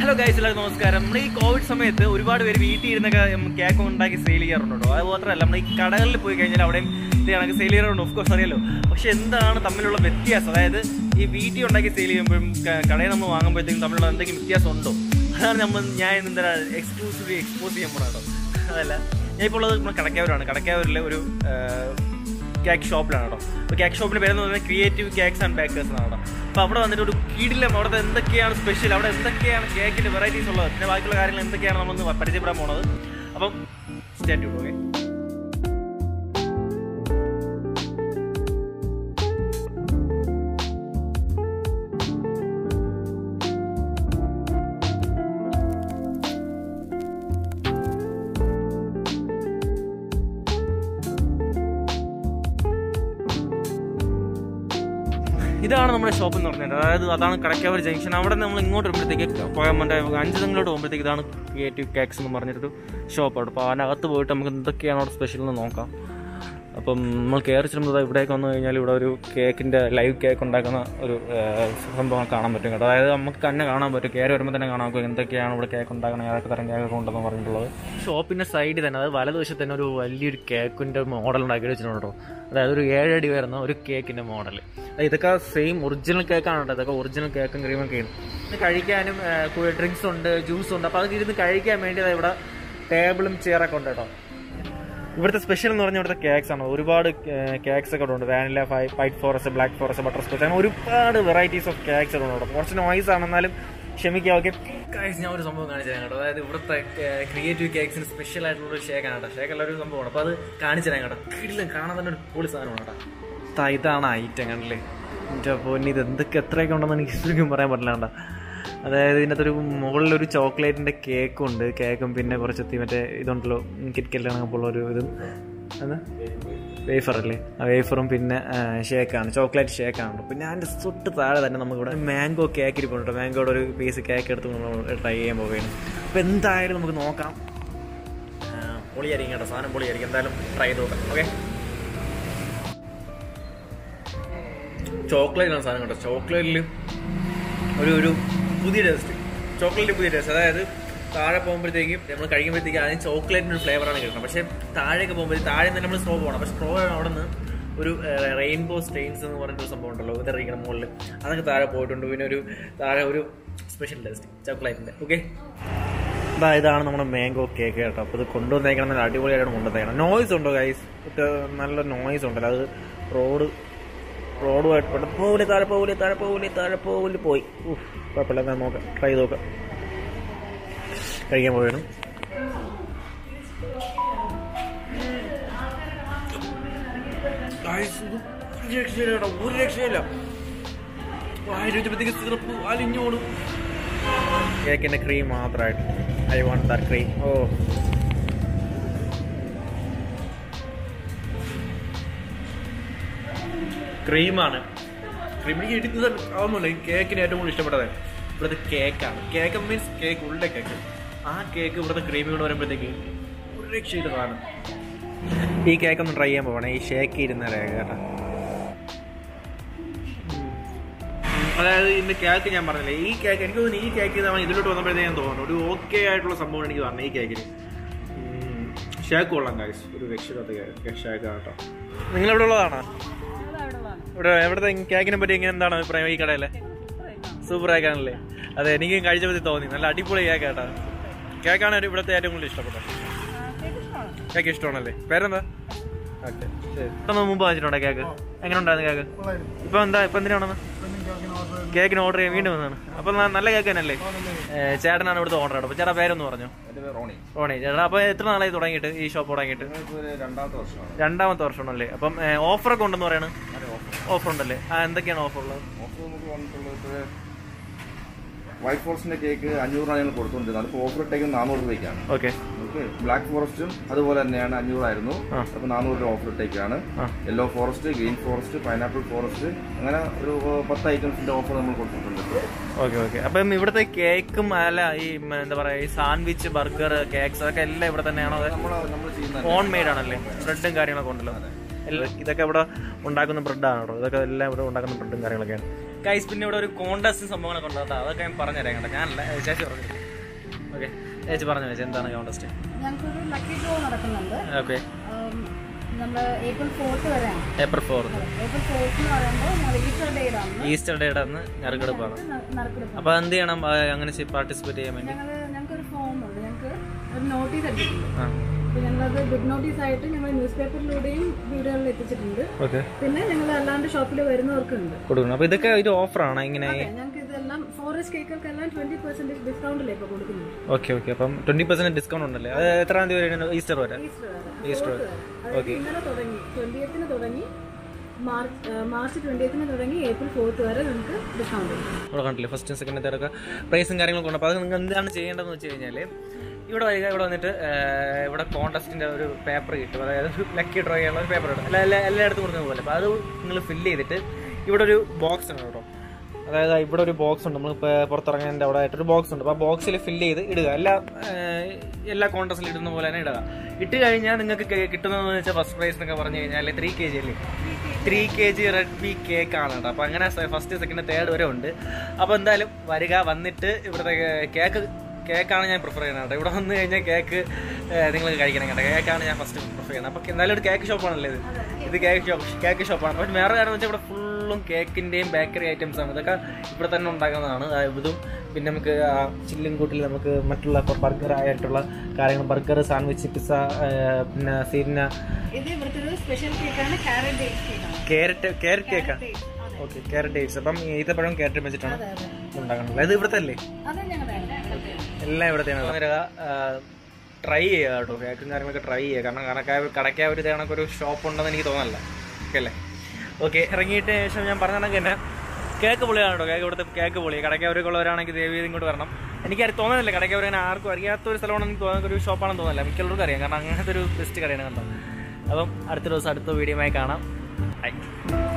Hello guys എല്ലാവർക്കും നമസ്കാരം നമ്മുടെ ഈ കോവിഡ് സമയത്ത് ഒരുപാട് പേര് വീട്ടിൽ ഇരുന്നൊക്കെ കേക്ക് ഉണ്ടാക്കി സെയിൽ ചെയ്യാറുണ്ടോ അത് മാത്രമല്ല നമ്മൾ ഈ കടകളിൽ പോയി കഴിഞ്ഞാൽ അവിടെയും ഇത് കണക്ക് സെയിൽ ചെയ്യാറുണ്ട് ഓഫ് കോഴ്സ് അറിയാലോ പക്ഷെ എന്താണ് തമ്മിലുള്ള വ്യത്യാസം അതായത് ഈ വീട്ടിൽ ഉണ്ടാക്കി സെയിൽ ചെയ്യുമ്പോഴും ക- കടയിൽ നമ്മൾ വാങ്ങുമ്പോഴത്തേക്കും തമ്മിലുള്ള എന്തെങ്കിലും വ്യത്യാസം ഉണ്ടോ അതാണ് നമ്മൾ ഞാൻ ഇന്ന് എന്താ എക്സ്ക്ലൂസീവ്ലി എക്സ്പോസ് ചെയ്യാൻ പോണോ അതല്ല ഞാൻ ഇപ്പോൾ ഉള്ളത് നമ്മുടെ കടക്കാവൂരാണ് കടക്കാവൂരിലെ ഒരു കേക്ക് ഷോപ്പിലാണ് കേട്ടോ അപ്പോൾ കേക്ക് ഷോപ്പിൻ്റെ പേരെന്ന് പറയുന്നത് ക്രിയേറ്റീവ് കേക്ക്സ് ആൻഡ് ബേക്കേഴ്സ് എന്നാണ് കേട്ടോ അപ്പോൾ അവിടെ വന്നിട്ട് ഒരു കീടിലം അവിടുത്തെ എന്തൊക്കെയാണ് സ്പെഷ്യൽ അവിടെ എന്തൊക്കെയാണ് കേക്കിൻ്റെ വെറൈറ്റീസ് ഉള്ളത് പിന്നെ ബാക്കിയുള്ള കാര്യങ്ങൾ എന്തൊക്കെയാണ് നമ്മളൊന്ന് പരിചയപ്പെടാൻ പോണത് അപ്പം സ്റ്റാറ്റ് ഓക്കെ ഇതാണ് നമ്മുടെ ഷോപ്പ് എന്ന് പറഞ്ഞത് അതായത് അതാണ് കടക്കാവൂർ ജംഗ്ഷൻ അവിടെ നിന്ന് നമ്മൾ ഇങ്ങോട്ട് വരുമ്പോഴത്തേക്ക് പോകാൻ മറ്റേ അഞ്ച് തിങ്കളോട്ട് പോകുമ്പോഴത്തേക്ക് ഇതാണ് ക്രിയേറ്റീവ് കേക്ക്സ് എന്ന് പറഞ്ഞിട്ടൊരു ഷോപ്പാണ് അപ്പോൾ അതിനകത്ത് പോയിട്ട് നമുക്ക് എന്തൊക്കെയാണ് അവിടെ സ്പെഷ്യൽ എന്ന് നോക്കാം അപ്പം നമ്മൾ കയറി ചെല്ലുമ്പോൾ ഇവിടേക്ക് വന്നു കഴിഞ്ഞാൽ ഇവിടെ ഒരു കേക്കിൻ്റെ ലൈവ് കേക്ക് ഉണ്ടാക്കുന്ന ഒരു ആ, സംഭവം കാണാൻ പറ്റും കേട്ടോ അതായത് നമുക്ക് തന്നെ കാണാൻ പറ്റും കയറി വരുമ്പോൾ തന്നെ കാണാൻ പറ്റും എന്തൊക്കെയാണ് ഇവിടെ കേക്ക് ഉണ്ടാക്കുന്നത് ഏതൊക്കെ തരം കേക്ക് ഉണ്ടെന്ന് പറഞ്ഞിട്ടുള്ളത് ഷോപ്പിൻ്റെ സൈഡിൽ തന്നെ അതായത് വലതുവശത്ത് തന്നെ ഒരു വലിയൊരു കേക്കിൻ്റെ മോഡൽ ഉണ്ടാക്കി വെച്ചിട്ടുണ്ട് കേട്ടോ അതായത് ഒരു ഏഴടി വരുന്ന ഒരു കേക്കിൻ്റെ മോഡൽ ഇതൊക്കെ സെയിം ഒറിജിനൽ കേക്കാണ് കേട്ടോ ഇതൊക്കെ ഒറിജിനൽ കേക്കും ക്രീമൊക്കെയാണ് ഇത് കഴിക്കാനും ഡ്രിങ്ക്സ് ഉണ്ട് ജ്യൂസ് ഉണ്ട് അപ്പോൾ അതൊക്കെ ഇരുന്ന് കഴിക്കാൻ വേണ്ടി ദാ ഇവിടെ ടേബിളും ചെയറൊക്കെ ഉണ്ട് കേട്ടോ ഇവിടുത്തെ സ്പെഷ്യൽ എന്ന് പറഞ്ഞാൽ ഇവിടുത്തെ കേക്ക്സ് ആണ് ഒരുപാട് കേക്ക്സ് ഒക്കെ ഉണ്ട് vanilla white forest black forest butterscotch അങ്ങനെ ഒരുപാട് വെറൈറ്റീസ് ഓഫ് കേക്ക്സ് ഒക്കെ ഉണ്ട് കുറച്ച് നോയ്സ് ആണെന്നാലും ക്ഷമിക്കാം ഓക്കെ ഞാൻ ഒരു സംഭവം കാണിച്ചു തരാം കേട്ടോ അതായത് ഇവിടുത്തെ ക്രിയേറ്റീവ് കേക്ക്സിന് സ്പെഷ്യൽ ആയിട്ടുള്ള ഒരു ഷേക്കാണ് കേട്ടോ ഷേക്ക് ഉള്ള ഒരു സംഭവമാണ് അപ്പോൾ അത് കാണിച്ചു തരാം കേട്ടോ കിടിലും കാണാൻ തന്നെ ഒരു പൊളി സാധനമാണ് കേട്ടോ ദാ ഇതാണ് ഐറ്റം കണ്ടില്ലേ എൻ്റെ പൊന്നി ഇത് എന്തൊക്കെ എത്രയൊക്കെ ഉണ്ടെന്ന് എനിക്ക് ശരിക്കും പറയാൻ പറ്റില്ല കേട്ടോ അതായത് ഇതിനകത്ത് ഒരു മുകളിലൊരു ചോക്ലേറ്റിന്റെ കേക്കും ഉണ്ട് കേക്കും പിന്നെ കുറച്ച് എത്തി മറ്റേ ഇതുണ്ടല്ലോ കിറ്റ്കെല്ലാണ് ഒരു ഇതും അത് വേഫർ അല്ലേ ആ വേഫറും പിന്നെ ഷേക്കാണ് ചോക്ലേറ്റ് ഷേക്കാണ് പിന്നെ അതിൻ്റെ തൊട്ട് താഴെ തന്നെ നമുക്കിവിടെ മാംഗോ കേക്ക് ഇരിപ്പുണ്ട് മാംഗോയുടെ ഒരു പീസ് കേക്ക് എടുത്ത് നമ്മൾ ട്രൈ ചെയ്യാൻ പോവുകയാണ് അപ്പോൾ എന്തായാലും നമുക്ക് നോക്കാം ആ, പൊളിയായിരിക്കും കേട്ടോ സാധനം പൊളിയായിരിക്കും എന്തായാലും ട്രൈ ചെയ്ത് നോക്കാം ഓക്കെ ചോക്ലേറ്റിലാണ് സാധനം കേട്ടോ ചോക്ലേറ്റിൽ ഒരു ഒരു പുതിയ ടേസ്റ്റ് ചോക്ലേറ്റ് പുതിയ ടേസ്റ്റ് അതായത് താഴെ പോകുമ്പോഴത്തേക്കും നമ്മൾ കഴിക്കുമ്പോഴത്തേക്ക് ആദ്യം ചോക്ലേറ്റിന് ഒരു ഫ്ലേവറാണ് കിട്ടുന്നത് പക്ഷേ താഴേക്ക് പോകുമ്പോൾ താഴെ നിന്ന് നമ്മൾ സ്ട്രോ പോകണം പക്ഷേ സ്ട്രോ അവിടെ നിന്ന് ഒരു റെയിൻബോ സ്റ്റെയിൻസ് എന്ന് പറഞ്ഞിട്ടൊരു സംഭവം ഉണ്ടല്ലോ ഇതറിയിക്കണം മുകളിൽ അതൊക്കെ താഴെ പോയിട്ടുണ്ട് പിന്നെ ഒരു താഴെ ഒരു സ്പെഷ്യൽ ടേസ്റ്റ് ചോക്ലേറ്റിൻ്റെ ഓക്കെ ഇതാ ഇതാണ് നമ്മുടെ മാംഗോ കേക്ക് കേട്ടോ അപ്പോൾ ഇത് കൊണ്ടുവന്നേക്കണം നല്ല അടിപൊളിയായിട്ട് കൊണ്ടുവന്നേക്കണം നോയ്സ് ഉണ്ടോ ഗൈസ് നല്ല നോയ്സ് ഉണ്ടല്ലോ അത് റോഡ് റോഡുമായിട്ട് പെട്ടെന്ന് പോലെ താഴെ പോലെ താഴെ പോലെ താഴെ പോലെ പോയി ഉഫ്, കുഴപ്പമില്ല ഞാൻ നോക്കാം ട്രൈ ചെയ്ത് നോക്കാം കഴിക്കാൻ പോയാണ് Guys, ഇത് ഒരു രക്ഷയില്ല കേട്ടോ ഒരു രക്ഷയില്ല വായിലേക്ക് സിറപ്പ് അലിഞ്ഞോടും കേക്കിന്റെ ക്രീം മാത്രമായിട്ട് ഐ വാണ്ട് ദാറ്റ് ക്രീം ഓ ക്രീമാണ് ക്രീം എനിക്ക് ഇടിക്കുന്നത് അതൊന്നുമില്ല ഈ കേക്കിന് ഏറ്റവും കൂടുതൽ ഇഷ്ടപ്പെട്ടത് ഇവിടുത്തെ കേക്കാണ് കേക്ക് മീൻസ് കേക്ക് ഉള്ള കേക്ക് ആ കേക്ക് ഇവിടുത്തെ ക്രീമി കൊണ്ട് വരുമ്പോഴത്തേക്ക് ഒരു രക്ഷയില്ല സാധനം ഈ കേക്ക് ഒന്ന് ട്രൈ ചെയ്യാൻ പോകണേ ഈ ഷേക്ക് ഇരുന്ന കേട്ടോ അതായത് ഇതിന്റെ കേക്ക് ഞാൻ പറഞ്ഞില്ലേ ഈ കേക്ക് എനിക്ക് തോന്നുന്നു ഈ കേക്ക് നമ്മൾ ഇതിലോട്ട് വന്നപ്പോഴത്തേക്കും തോന്നുന്നു ഒരു ഓക്കെ ആയിട്ടുള്ള സംഭവം എനിക്ക് പറഞ്ഞു ഈ കേക്കിന് ഷേക്ക് കൊള്ളാം കാശ് ഒരു രക്ഷിതാത്ത ഷേക്ക് കേട്ടോ നിങ്ങൾ ഇവിടെ ഉള്ളതാണോ ഇവിടെ എവിടുത്തെ കേക്കിനെ പറ്റി എങ്ങനെ എന്താണ് അഭിപ്രായം ഈ കടയിലെ സൂപ്പർ കേക്കാണല്ലേ അതെ എനിക്ക് കഴിച്ചപ്പോൾ തോന്നി നല്ല അടിപൊളി കേക്ക് കേട്ടോ കേക്കാണ് ഒരു ഇവിടുത്തെ ഏറ്റവും കൂടുതൽ ഇഷ്ടപ്പെട്ടത് കേക്ക് ഇഷ്ടമാണല്ലേ പേരെന്താ ഓക്കെ ശരി ഇപ്പൊ മുമ്പ് വാങ്ങിച്ചിട്ടുണ്ടോ കേക്ക് എങ്ങനെ ഉണ്ടായിരുന്നു കേക്ക് ഇപ്പൊ എന്താ ഇപ്പൊ എന്തിനാണെന്ന് കേക്കിന് ഓർഡർ ചെയ്യാൻ വീണ്ടും വന്നതാണ് അപ്പൊ ന- നല്ല കേക്ക് തന്നെയല്ലേ ഏ, ചേട്ടനാണ് ഇവിടുത്തെ ഓർഡർ അപ്പൊ ചേട്ടാ പേരൊന്ന് പറഞ്ഞു റോണി റോണി ചേട്ടാ അപ്പൊ എത്ര നാളായി തുടങ്ങിയിട്ട് ഈ ഷോപ്പ് തുടങ്ങിയിട്ട് രണ്ടാമത്തെ വർഷമാണ് രണ്ടാമത്തെ വർഷമാണല്ലേ അപ്പം ഓഫറൊക്കെ ഉണ്ടെന്ന് പറയണ് ഓഫർ ഉണ്ടല്ലേ ആ എന്തൊക്കെയാണ് ഓഫർ ഉള്ളത് ഓഫർ നമുക്ക് വന്നിട്ടുള്ളത് വൈറ്റ് ഫോറസ്റ്റിന്റെ കേക്ക് അഞ്ഞൂറാണ് ഞങ്ങൾ കൊടുത്തുകൊണ്ടിരുന്നത് അതിപ്പോൾ ഓഫർ ഇട്ടേക്കുന്നത് നാനൂറ് രൂപയ്ക്കാണ് ഓക്കെ നമുക്ക് ബ്ലാക്ക് ഫോറസ്റ്റും അതുപോലെ തന്നെയാണ് അഞ്ഞൂറായിരുന്നു ആ. അപ്പോൾ നാനൂറ് രൂപ ഓഫർ ഇട്ടേക്കാണ് ആ. Yellow forest green forest pineapple forest അങ്ങനെ ഒരു ഏഹ്, പത്ത് ഐറ്റംസിന്റെ ഓഫർ നമ്മൾ കൊടുത്തിട്ടുണ്ട് ഓക്കെ ഓക്കെ അപ്പം ഇവിടുത്തെ കേക്കും അല്ല ഈ ഉം, എന്താ പറയാ ഈ സാൻഡ്വിച്ച് ബർഗർ കേക്ക്സ് അതൊക്കെ എല്ലാം ഇവിടെ തന്നെയാണോ അത് നമ്മൾ നമ്മൾ ചെയ്യുന്ന ഓൺ മെയ്ഡ് ആണല്ലേ ബ്രെഡും കാര്യങ്ങളൊക്കെ ഉണ്ടല്ലോ എല്ലാം ഇതൊക്കെ ഇവിടെ ഉണ്ടാക്കുന്ന ബ്രെഡാണ് കേട്ടോ ഇതൊക്കെ എല്ലാം ഇവിടെ ഉണ്ടാക്കുന്ന ബ്രെഡും കാര്യങ്ങളൊക്കെയാണ് ഗൈസ് പിന്നെ ഇവിടെ ഒരു കോണ്ടസ്റ്റ് സംഭവങ്ങളൊക്കെ ഉണ്ട് കേട്ടോ അതൊക്കെ ഞാൻ പറഞ്ഞുതരാം കേട്ടോ ഞാനല്ല ഏ, ചേച്ചി പറഞ്ഞു ഓക്കെ ചേച്ചി പറഞ്ഞു ചേച്ചി എന്താണ് കോണ്ടസ്റ്റ് ഞങ്ങൾക്കൊരു ലക്കി ഡ്രോ നടക്കുന്നുണ്ട് ഓക്കെ നമ്മൾ ഏപ്രിൽ ഫോർത്ത് വരെയാണ് ഏപ്രിൽ ഫോർ ഏപ്രിൽ ഫോർത്ത് എന്ന് പറയുമ്പോൾ ഞങ്ങൾ ഈസ്റ്റർ ഡേയുടെ അന്ന് ഈസ്റ്റർ ഡേയുടെ അന്ന് ഞെറുക്കെടുപ്പാണ് ന- നറുക്കെടുപ്പ് അപ്പോൾ എന്ത് ചെയ്യണം ആ, അങ്ങനെ പാർട്ടിസിപ്പേറ്റ് ചെയ്യാൻ വേണ്ടി ഞങ്ങൾ ഞങ്ങൾക്കൊരു ഫോം ഉണ്ട് ഞങ്ങൾക്ക് ഒരു നോട്ടീസ് അടിച്ചിട്ടുണ്ട് ആ അപ്പോൾ ഞങ്ങളത് ഗുഡ് നോട്ടീസ് ആയിട്ട് ഞങ്ങൾ ന്യൂസ് പേപ്പറിലൂടെയും വീടുകളിൽ എത്തിച്ചിട്ടുണ്ട് ഓക്കെ പിന്നെ ഞങ്ങൾ അല്ലാണ്ട് ഷോപ്പിൽ വരുന്നവർക്കുണ്ട് കൊടുക്കണം അപ്പോൾ ഇതൊക്കെ ഒരു ഓഫറാണ് ഇങ്ങനെ അതെ ഞങ്ങൾക്ക് ഇതെല്ലാം ഫോറസ്റ്റ് കേക്കുകൾക്കെല്ലാം ട്വന്റി പെർസെന്റേജ് ഡിസ്കൗണ്ടിലാണ് ഇപ്പോൾ കൊടുക്കുന്നത് ഓക്കെ ഓക്കെ അപ്പം ട്വന്റി പെർസെന്റ് ഡിസ്കൗണ്ട് ഉണ്ടല്ലേ അത് എത്രാം തീയതി വരെ ഈസ്റ്റർ വരെ ഈസ്റ്റർ വരെ ഈസ്റ്റർ Fourth വരെ. അതായത് ഇന്നലെ തുടങ്ങി ട്വന്റിയത്തിന് തുടങ്ങി മാർച്ച് മാർച്ച് ട്വന്റിയത്തിന് തുടങ്ങി ഏപ്രിൽ ഫോർത്ത് വരെ നമുക്ക് ഡിസ്കൗണ്ട് ഉണ്ട് ഇവിടെ കണ്ടില്ലേ ഫസ്റ്റ് സെക്കൻഡ് തേർഡ് ഒക്കെ പ്രൈസും കാര്യങ്ങളൊക്കെ ഉണ്ട് അപ്പോൾ അത് നിങ്ങൾ എന്താണ് ചെയ്യേണ്ടതെന്ന് വെച്ച് കഴിഞ്ഞാൽ ഇവിടെ വരിക ഇവിടെ വന്നിട്ട് ആ, ഇവിടെ കോൺടെസ്റ്റിന്റെ ഒരു പേപ്പർ കിട്ടും അതായത് ലക്കി ഡ്രോ ചെയ്യാനുള്ള ഒരു പേപ്പർ കിട്ടും എല്ലാ എല്ലാ എല്ലായിടത്തും കൊടുക്കുന്ന പോലെ അപ്പോൾ അത് നിങ്ങൾ ഫില്ല് ചെയ്തിട്ട് ഇവിടെ ഒരു ബോക്സ് ഉണ്ട് കേട്ടോ അതായത് ഇവിടെ ഒരു ബോക്സ് ഉണ്ട് നമ്മൾ പുറത്തിറങ്ങാൻ്റെ അവിടെ ആയിട്ടൊരു ബോക്സ് ഉണ്ട് അപ്പോൾ ആ ബോക്സിൽ ഫില്ല് ചെയ്ത് ഇടുക എല്ലാ ആ, എല്ലാ കോൺടെസ്റ്റിലും ഇടുന്ന പോലെ തന്നെ ഇടുക ഇട്ട് കഴിഞ്ഞാൽ നിങ്ങൾക്ക് കെ- കിട്ടുന്നതെന്ന് വെച്ചാൽ ഫസ്റ്റ് പ്രൈസ് എന്നൊക്കെ പറഞ്ഞു കഴിഞ്ഞാൽ ത്രീ കെ ജി അല്ലേ three K G red B cake ആണ് കേട്ടോ അപ്പോൾ അങ്ങനെ ഫസ്റ്റ് സെക്കൻഡ് തേർഡ് വരെ ഉണ്ട് അപ്പോൾ എന്തായാലും വരിക വന്നിട്ട് ഇവിടുത്തെ കേക്ക് കേക്കാണ് ഞാൻ പ്രിഫർ ചെയ്യുന്നത് കേട്ടോ ഇവിടെ വന്നു കഴിഞ്ഞാൽ കേക്ക് നിങ്ങൾ കഴിക്കണം കേട്ടോ കേക്കാണ് ഞാൻ ഫസ്റ്റ് പ്രിഫർ ചെയ്യുന്നത് അപ്പോൾ എന്തായാലും ഒരു കേക്ക് ഷോപ്പാണല്ലേ ഇത് ഇത് കേക്ക് ഷോപ്പ് കേക്ക് ഷോപ്പാണ് പക്ഷേ വേറെ കാര്യം വെച്ചാൽ ഇവിടെ ഫുള്ളും കേക്കിൻ്റെയും ബേക്കറി ഐറ്റംസ് ആണ് ഇതൊക്കെ ഇവിടെ തന്നെ ഉണ്ടാക്കുന്നതാണ് ആ, ഇതും പിന്നെ നമുക്ക് ആ ചില്ലും കൂട്ടിൽ നമുക്ക് മറ്റുള്ള ബർഗർ ആയിട്ടുള്ള കാര്യങ്ങൾ ബർഗർ സാൻഡ്വിച്ച് പിസ്സ പിന്നെ സീന ഇത് ഇവിടുത്തെ ഒരു സ്പെഷ്യൽ കേക്കാണ് കാരറ്റ് ഡേറ്റ് കേക്കാണ് ക്യാരറ്റ് ക്യാരറ്റ് കേക്കാണ് അതെ ഓക്കെ ക്യാരറ്റ് ഡേറ്റ്സ് അപ്പം ഈത്തപ്പഴം ക്യാരറ്റ് വെച്ചിട്ടാണ് അതെ അതെ ഉണ്ടാക്കുന്നത് ഇത് ഇവിടുത്തെ അല്ലേ അതെ ഞങ്ങളുടെ എല്ലാം ഇവിടത്തെയാണ് ട്രൈ ചെയ്യുക കേട്ടോ കേക്കും കാര്യങ്ങളൊക്കെ ട്രൈ ചെയ്യുക കാരണം കണക്കായ കടയ്ക്കായ ഒരു കണക്കൊരു ഷോപ്പ് ഉണ്ടെന്ന് എനിക്ക് തോന്നല്ല ഓക്കെ അല്ലേ ഓക്കെ ഇറങ്ങിയിട്ട് ശേഷം ഞാൻ പറഞ്ഞ കണക്ക് തന്നെ കേക്ക് പൊളിയാണ് കേട്ടോ കേക്ക് ഇവിടുത്തെ കേക്ക് പൊളി കടയ്ക്കാവരൊക്കെ ഉള്ളവരാണെങ്കിൽ ദേവി ഇങ്ങോട്ട് വരണം എനിക്ക് അത് തോന്നുന്നില്ല കടയ്ക്കാവർ അങ്ങനെ ആർക്കും അറിയാത്ത ഒരു സ്ഥലമാണെന്ന് എനിക്ക് തോന്നുന്ന ഒരു ഷോപ്പാണെന്ന് തോന്നുന്നില്ല മിക്കുള്ളവർക്കും അറിയാം കാരണം അങ്ങനത്തെ ഒരു ബെസ്റ്റ് കടയാണ് കണ്ടോ അപ്പം അടുത്ത ദിവസം അടുത്ത വീഡിയോ കാണാം ബൈ